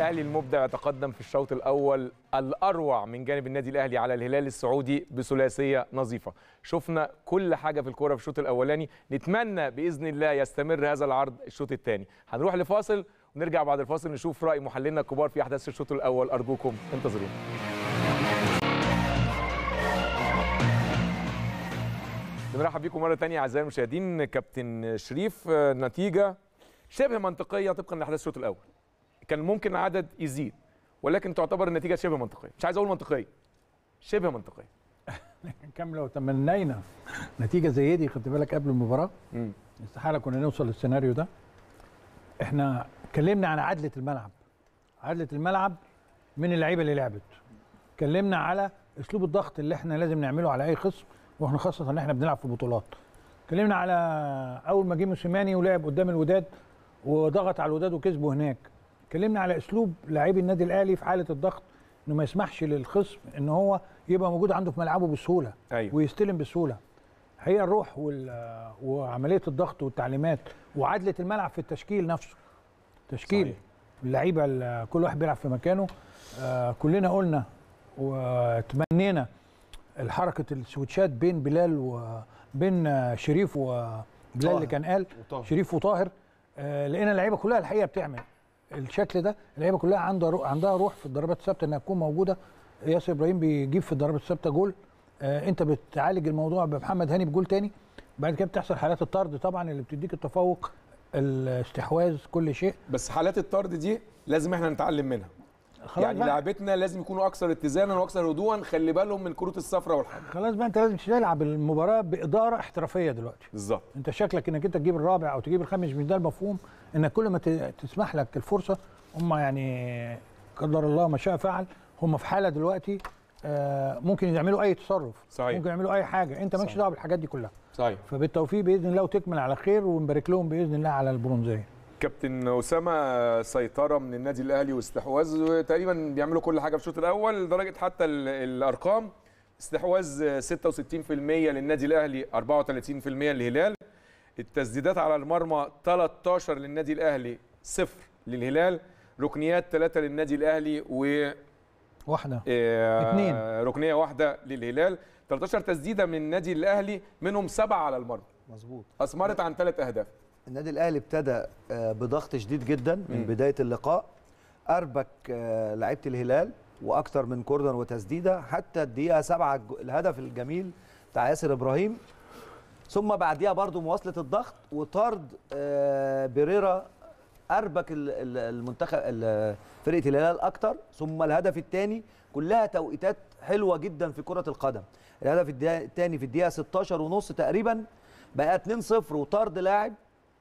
الاهلي المبدع يتقدم في الشوط الاول الاروع من جانب النادي الاهلي على الهلال السعودي بثلاثيه نظيفه شفنا كل حاجه في الكوره في الشوط الاولاني نتمنى باذن الله يستمر هذا العرض الشوط الثاني هنروح لفاصل ونرجع بعد الفاصل نشوف راي محللنا الكبار في احداث الشوط الاول ارجوكم انتظرونا بنرحب بيكم مره ثانيه اعزائي المشاهدين كابتن شريف نتيجه شبه منطقيه طبقا لاحداث الشوط الاول كان ممكن العدد يزيد ولكن تعتبر النتيجه شبه منطقيه مش عايز اقول منطقيه شبه منطقيه كم لو تمنينا نتيجه زي دي خدت بالك قبل المباراه مم. استحاله كنا نوصل للسيناريو ده احنا اتكلمنا عن عدله الملعب عدله الملعب من اللعيبه اللي لعبت اتكلمنا على اسلوب الضغط اللي احنا لازم نعمله على اي خصم واحنا خاصه ان احنا بنلعب في بطولات اتكلمنا على اول ما جه موسيماني ولعب قدام الوداد وضغط على الوداد وكسبه هناك اتكلمنا على اسلوب لاعبي النادي الاهلي في حاله الضغط انه ما يسمحش للخصم ان هو يبقى موجود عنده في ملعبه بسهوله ايوه ويستلم بسهوله هي الروح وال- وعمليه الضغط والتعليمات وعدله الملعب في التشكيل نفسه تشكيل صحيح. اللعيبه ال- كل واحد بيلعب في مكانه آه كلنا قلنا وتمنينا الحركه السويتشات بين بلال وبين آه، شريف وبلال طاهر. اللي كان قال وطاهر. شريف وطاهر آه لقينا اللعيبه كلها الحقيقه بتعمل الشكل ده اللعيبه كلها عندها روح عندها روح في الضربات الثابته انها تكون موجوده ياسر ابراهيم بيجيب في الضربات الثابته جول آه انت بتعالج الموضوع بمحمد هاني بجول تاني بعد كده بتحصل حالات الطرد طبعا اللي بتديك التفوق الاستحواذ كل شيء بس حالات الطرد دي لازم احنا نتعلم منها خلاص يعني بقى لعبتنا لازم يكونوا اكثر اتزانا واكثر هدوءا خلي بالهم من كروت الصفراء والحمراء خلاص بقى انت لازم تلعب المباراه باداره احترافيه دلوقتي بالظبط انت شكلك انك انت تجيب الرابع او تجيب الخامس مش ده المفهوم انك كل ما ت- تسمح لك الفرصه هم يعني قدر الله ما شاء فعل هم في حاله دلوقتي آه، ممكن يعملوا اي تصرف صحيح. ممكن يعملوا اي حاجه انت مالكش صحيح. دعوه بالحاجات دي كلها صحيح فبالتوفيق باذن الله وتكمل على خير ونبارك لهم باذن الله على البرونزيه كابتن اسامه سيطره من النادي الاهلي واستحواذ تقريبا بيعملوا كل حاجه في الشوط الاول لدرجه حتى ال- الارقام استحواذ 66% للنادي الاهلي 34% للهلال التسديدات على المرمى 13 للنادي الاهلي صفر للهلال ركنيات 3 للنادي الاهلي و واحده آه، اتنين. ركنيه واحده للهلال 13 تسديده من النادي الاهلي منهم سبعه على المرمى مظبوط اثمرت عن ثلاث اهداف النادي الاهلي ابتدى آه، بضغط شديد جدا من مم. بدايه اللقاء اربك آه، لعيبه الهلال واكتر من كورنر وتسديده حتى الدقيقه سبعة الج- الهدف الجميل بتاع ياسر ابراهيم ثم بعديها برضو مواصله الضغط وطرد آه، بيريرا اربك ال- ال- المنتخب ال- فرقه الهلال اكتر ثم الهدف الثاني كلها توقيتات حلوه جدا في كره القدم الهدف الثاني في الدقيقه 16 ونص تقريبا بقى 2-0 وطرد لاعب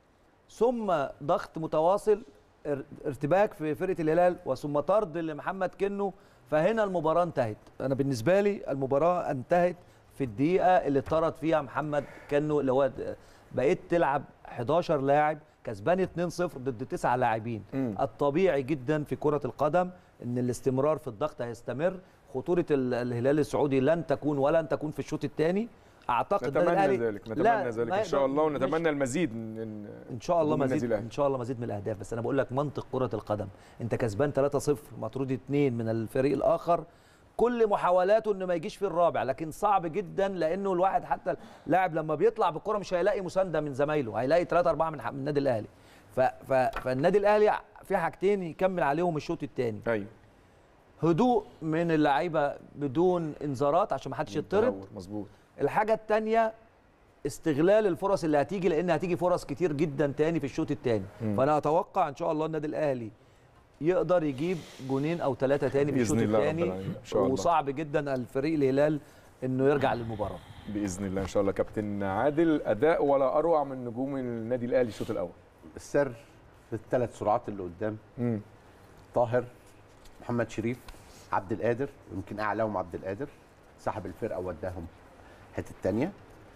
ثم ضغط متواصل ار- ارتباك في فرقه الهلال وثم طرد لمحمد كنو فهنا المباراه انتهت انا بالنسبه لي المباراه انتهت في الدقيقه اللي اتطرد فيها محمد كنو اللي هو د- بقيت تلعب 11 لاعب كسبان 2-0 ضد 9 لاعبين مم. الطبيعي جدا في كره القدم ان الاستمرار في الضغط هيستمر خطوره ال- الهلال السعودي لن تكون ولن تكون في الشوط الثاني اعتقد النادي نتمنى الأهلي- ذلك لا، نتمنى ذلك ما ان شاء يقدر- الله مش- ونتمنى المزيد من ان شاء الله من النادي مزيد الأهلي. ان شاء الله مزيد من الاهداف بس انا بقول لك منطق كره القدم انت كسبان 3-0 مطرود 2 من الفريق الاخر كل محاولاته انه ما يجيش في الرابع لكن صعب جدا لانه الواحد حتى اللاعب لما بيطلع بالكره مش هيلاقي مسانده من زمايله هيلاقي 3 4 من ح- من النادي الاهلي ف ف فالنادي الاهلي في حاجتين يكمل عليهم الشوط الثاني ايوه هدوء من اللعيبه بدون انذارات عشان ما حدش يطرد تهور، مظبوط الحاجة التانية استغلال الفرص اللي هتيجي لان هتيجي فرص كتير جدا تاني في الشوط التاني مم. فانا اتوقع ان شاء الله النادي الاهلي يقدر يجيب جونين او ثلاثة تاني في بإذن الشوط الله رب الثاني العالمين. إن شاء الله. وصعب جدا الفريق الهلال انه يرجع للمباراة باذن الله ان شاء الله كابتن عادل اداء ولا اروع من نجوم النادي الاهلي الشوط الاول السر في الثلاث سرعات اللي قدام امم طاهر محمد شريف عبد القادر يمكن اعلاهم عبد القادر سحب الفرقه وداهم الحته الثانيه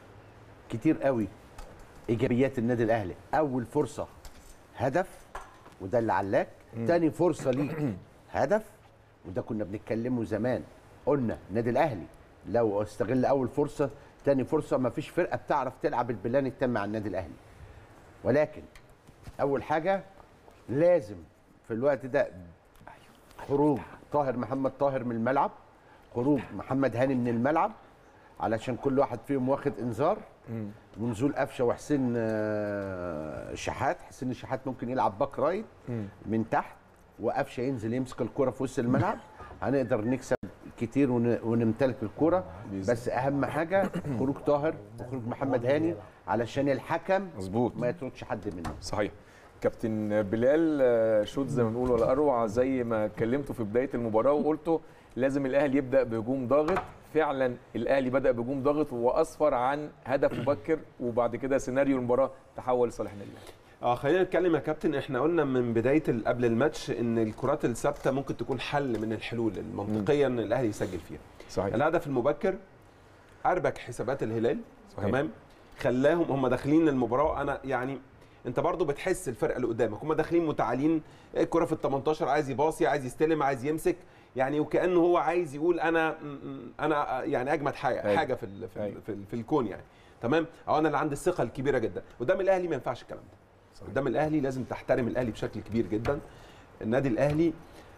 كتير قوي ايجابيات النادي الاهلي اول فرصه هدف وده اللي علاك تاني فرصه ليك هدف وده كنا بنتكلمه زمان قلنا النادي الاهلي لو استغل اول فرصه تاني فرصه ما فيش فرقه بتعرف تلعب البلان التام مع النادي الاهلي ولكن اول حاجه لازم في الوقت ده خروج طاهر محمد طاهر من الملعب خروج محمد هاني من الملعب علشان كل واحد فيهم واخد انذار ونزول قفشه وحسين آه، شحات حسين الشحات ممكن يلعب باك رايت من تحت وقفشه ينزل يمسك الكره في وسط الملعب هنقدر نكسب كتير ون- ونمتلك الكره بس اهم حاجه خروج طاهر وخروج محمد هاني علشان الحكم مظبوط ما يطردش حد منهم صحيح كابتن بلال آه، شوت زي ما بنقول ولا اروع زي ما اتكلمتوا في بدايه المباراه وقلتوا لازم الاهلي يبدا بهجوم ضاغط فعلا الاهلي بدا بهجوم ضاغط واسفر عن هدف مبكر وبعد كده سيناريو المباراه تحول لصالح النادي الاهلي اه خلينا نتكلم يا كابتن احنا قلنا من بدايه ال- قبل الماتش ان الكرات الثابته ممكن تكون حل من الحلول المنطقيه ان الاهلي يسجل فيها صحيح الهدف المبكر اربك حسابات الهلال صحيح. تمام خلاهم هم داخلين المباراه انا يعني انت برضو بتحس الفرقه اللي قدامك هم داخلين متعالين الكره في ال 18 عايز يباصي عايز يستلم عايز يمسك يعني وكانه هو عايز يقول انا م- م- انا يعني اجمد حاجه أيوة. حاجه في ال في, أيوة. ال في, ال في الكون يعني تمام او انا اللي عندي الثقه الكبيره جدا قدام الاهلي ما ينفعش الكلام ده صحيح. قدام الاهلي لازم تحترم الاهلي بشكل كبير جدا النادي الاهلي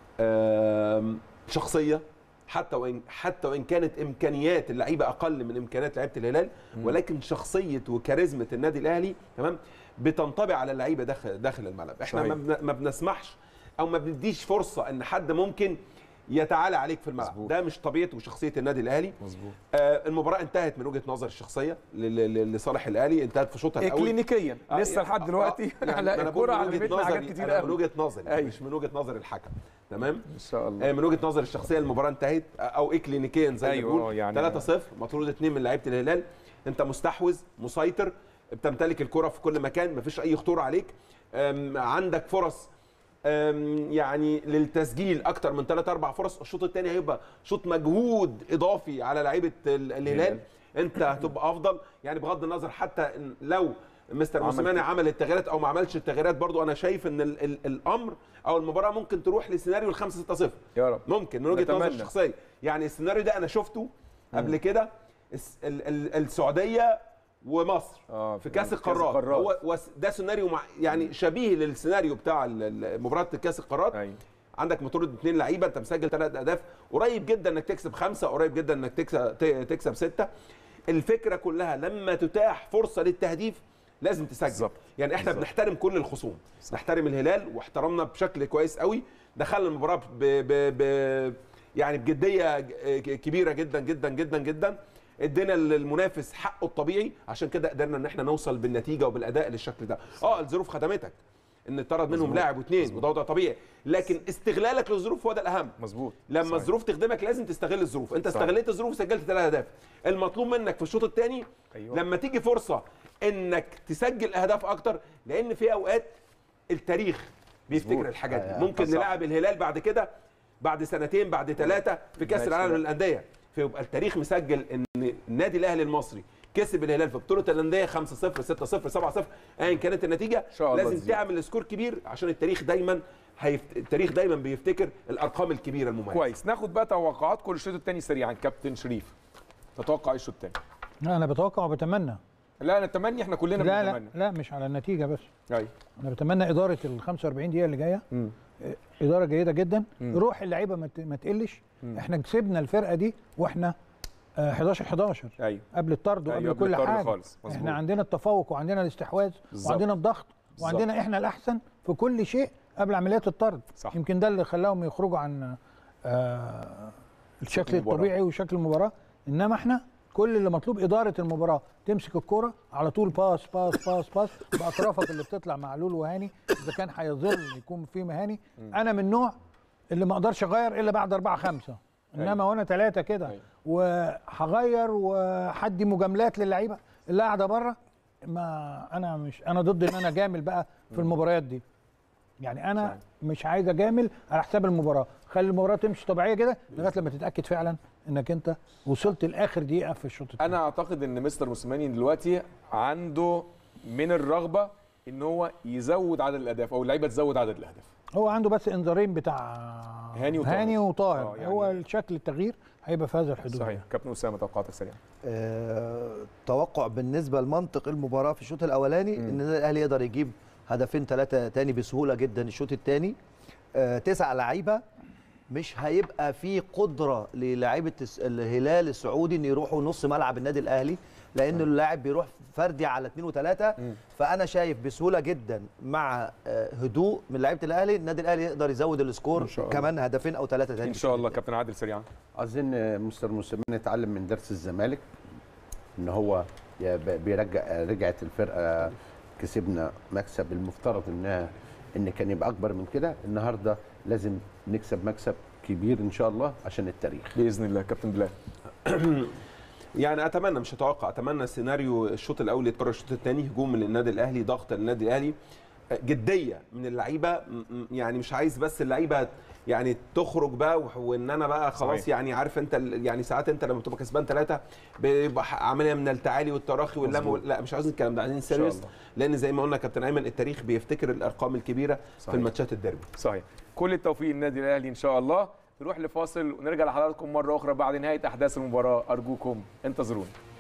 آم، شخصيه حتى وان حتى وان كانت امكانيات اللعيبه اقل من امكانيات لعيبه الهلال ولكن شخصيه وكاريزما النادي الاهلي تمام بتنطبع على اللعيبه داخل داخل الملعب احنا صحيح. ما بن- ما بنسمحش او ما بنديش فرصه ان حد ممكن يتعالى عليك في الملعب مظبوط. ده مش طبيعه وشخصيه النادي الاهلي مظبوط آه المباراه انتهت من وجهه نظر الشخصيه ل- ل- لصالح الاهلي انتهت في شوطها الاول اكلينيكيا آه، لسه يعني- لحد دلوقتي آه، يعني على أنا بقول الكوره من وجهة علمتنا حاجات نظري- كتير أنا من قوي وجهه نظري أيوة. مش من وجهه نظر الحكم تمام ان شاء الله آه، من وجهه نظر الشخصيه المباراه انتهت آه، او اكلينيكيا زي ما أيوة، بنقول آه، يعني- 3-0 مطرود اثنين من لعيبه الهلال انت مستحوذ مسيطر بتمتلك الكره في كل مكان مفيش اي خطوره عليك آم، عندك فرص آم، يعني للتسجيل اكتر من 3 4 فرص الشوط الثاني هيبقى شوط مجهود اضافي على لعيبه ال- الهلال انت هتبقى افضل يعني بغض النظر حتى إن لو مستر عمل موسيماني كده. عمل التغييرات او ما عملش التغييرات برضو انا شايف ان ال ال الامر او المباراه ممكن تروح لسيناريو ال 5 6 0 يا رب ممكن من وجهه نتمنى. نظري الشخصيه يعني السيناريو ده انا شفته قبل كده الس- ال ال السعوديه ومصر اه في كاس القارات هو وس- ده سيناريو مع يعني شبيه للسيناريو بتاع ال- ال- مباراه كاس القارات ايوه عندك مطرود اثنين لعيبه انت مسجل ثلاث اهداف قريب جدا انك تكسب خمسه قريب جدا انك تكسب ت- تكسب سته الفكره كلها لما تتاح فرصه للتهديف لازم تسجل بالظبط. يعني احنا بالظبط. بنحترم كل الخصوم نحترم الهلال واحترمنا بشكل كويس قوي دخلنا المباراه ب... ب... ب... يعني بجديه ج- كبيره جدا جدا جدا جدا ادينا للمنافس حقه الطبيعي عشان كده قدرنا ان احنا نوصل بالنتيجه وبالاداء للشكل ده اه الظروف خدمتك ان اتطرد منهم مظبوط. لاعب واثنين مظبوط. وده وضع طبيعي لكن استغلالك للظروف هو ده الاهم مظبوط لما صحيح. الظروف تخدمك لازم تستغل الظروف انت صح. استغليت الظروف وسجلت ثلاث اهداف المطلوب منك في الشوط الثاني أيوة. لما تيجي فرصه انك تسجل اهداف اكتر لان في اوقات التاريخ بيفتكر مظبوط. الحاجات آه، دي ممكن صح. نلعب الهلال بعد كده بعد سنتين بعد ثلاثه في كاس ماشي. العالم للانديه فيبقى التاريخ مسجل ان النادي الاهلي المصري كسب الهلال في بطوله الانديه 5 0 6 0 7 0 ايا كانت النتيجه شاء الله لازم تزيد. تعمل سكور كبير عشان التاريخ دايما هيفت... التاريخ دايما بيفتكر الارقام الكبيره المميزه كويس ناخد بقى توقعاتكم للشوط الثاني سريعا كابتن شريف تتوقع ايه الشوط الثاني لا انا بتوقع وبتمنى لا نتمنى احنا كلنا لا لا بنتمنى لا مش على النتيجه بس ايوه انا بتمنى اداره ال 45 دقيقه اللي جايه مم. اداره جيده جدا مم. روح اللعيبه ما ت- ما تقلش مم. احنا كسبنا الفرقه دي واحنا آه، 11 11 ايوه قبل الطرد أيوة، وقبل قبل كل الطرد حاجه خالص، مظبوط. احنا عندنا التفوق وعندنا الاستحواذ بالظبط. وعندنا الضغط بالظبط. وعندنا احنا الاحسن في كل شيء قبل عمليات الطرد صح. يمكن ده اللي خلاهم يخرجوا عن آه، الشكل المباراة. الطبيعي وشكل المباراه انما احنا كل اللي مطلوب اداره المباراه تمسك الكرة على طول باس باس باس باس باطرافك اللي بتطلع معلول وهاني اذا كان هيظل يكون في مهاني انا من النوع اللي ما اقدرش اغير الا بعد أربعة خمسة انما وانا ثلاثة كده أيوة. وهغير وحدي مجاملات للعيبه اللي قاعده بره ما انا مش انا ضد ان انا جامل بقى في المباريات دي يعني انا صحيح. مش عايز اجامل على حساب المباراه خلي المباراه تمشي طبيعيه كده لغايه لما تتاكد فعلا انك انت وصلت لاخر دقيقه في الشوط الثاني انا اعتقد ان مستر موسيماني دلوقتي عنده من الرغبه ان هو يزود عدد الاهداف او اللعيبه تزود عدد الاهداف هو عنده بس انذارين بتاع هاني وطاهر. هاني وطاهر آه، يعني- هو الشكل التغيير هيبقى في هذا الحدود صحيح كابتن اسامه توقعاتك سريعا آه، توقع بالنسبه لمنطق المباراه في الشوط الاولاني ان الاهلي يقدر يجيب هدفين ثلاثه تاني بسهوله جدا الشوط الثاني تسع لعيبه مش هيبقى في قدره للاعيبه الس- الهلال السعودي ان يروحوا نص ملعب النادي الاهلي لان اللاعب بيروح فردي على اثنين وثلاثه فانا شايف بسهوله جدا مع آه، هدوء من لعيبه الاهلي النادي الاهلي يقدر يزود السكور إن شاء الله. كمان هدفين او ثلاثه تاني ان شاء الله كابتن عادل سريعا اظن مستر موسيماني اتعلم من درس الزمالك ان هو يا ب- بيرجع رجعت الفرقه كسبنا مكسب المفترض انها ان كان يبقى اكبر من كده النهارده لازم نكسب مكسب كبير ان شاء الله عشان التاريخ باذن الله كابتن بلال يعني اتمنى مش اتوقع اتمنى سيناريو الشوط الاول يتكرر الشوط الثاني هجوم من النادي الاهلي ضغط النادي الاهلي جديه من اللعيبه م- م- يعني مش عايز بس اللعيبه يعني تخرج بقى وح- وان انا بقى خلاص صحيح. يعني عارف انت ال- يعني ساعات انت لما بتبقى كسبان ثلاثه بيبقى ح- عمليه من التعالي والتراخي واللم مظبوط. لا مش عايزين الكلام ده عايزين سيريس الله. لان زي ما قلنا كابتن ايمن التاريخ بيفتكر الارقام الكبيره صحيح. في الماتشات الديربي صحيح كل التوفيق للنادي الاهلي ان شاء الله نروح لفاصل ونرجع لحضراتكم مره اخرى بعد نهايه احداث المباراه ارجوكم انتظرونا